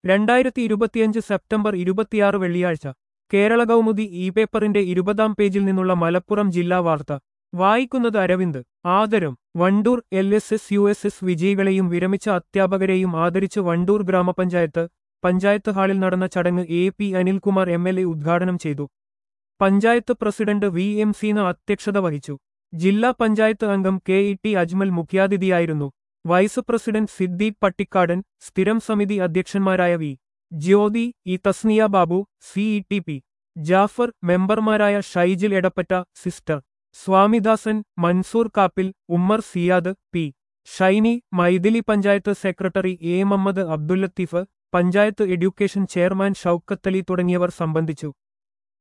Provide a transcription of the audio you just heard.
രണ്ടായിരത്തി ഇരുപത്തിയഞ്ച് സെപ്റ്റംബർ ഇരുപത്തിയാറ് വെള്ളിയാഴ്ച കേരള കൗമുദി ഇ പേപ്പറിന്റെ ഇരുപതാം പേജിൽ നിന്നുള്ള മലപ്പുറം ജില്ലാ വാർത്ത വായിക്കുന്നത് അരവിന്ദ് ആദരം Wandoor L S S U S S വിജയികളെയും വിരമിച്ച അധ്യാപകരെയും ആദരിച്ച് വണ്ടൂർ ഗ്രാമപഞ്ചായത്ത് പഞ്ചായത്ത് ഹാളിൽ നടന്ന ചടങ്ങ് A P Anilkumar M L A ഉദ്ഘാടനം ചെയ്തു panchayat president V M Seena അധ്യക്ഷത വഹിച്ചു ജില്ലാ പഞ്ചായത്ത് അംഗം കെ ഇ ടി അജ്മൽ മുഖ്യാതിഥിയായിരുന്നു വൈസ് പ്രസിഡന്റ് സിദ്ദീഖ് പട്ടിക്കാടൻ സ്ഥിരം സമിതി അധ്യക്ഷന്മാരായ V Jyothi E Thasniya Babu C E T P Jafar മെമ്പർമാരായ Shaijil Edappatta sister Swamidasan Mansoor Kappil Ummer Siyad P Shiny Mythili panchayat secretary A Muhammad Abdul Latheef panchayat education chairman Shoukathali തുടങ്ങിയവർ സംബന്ധിച്ചു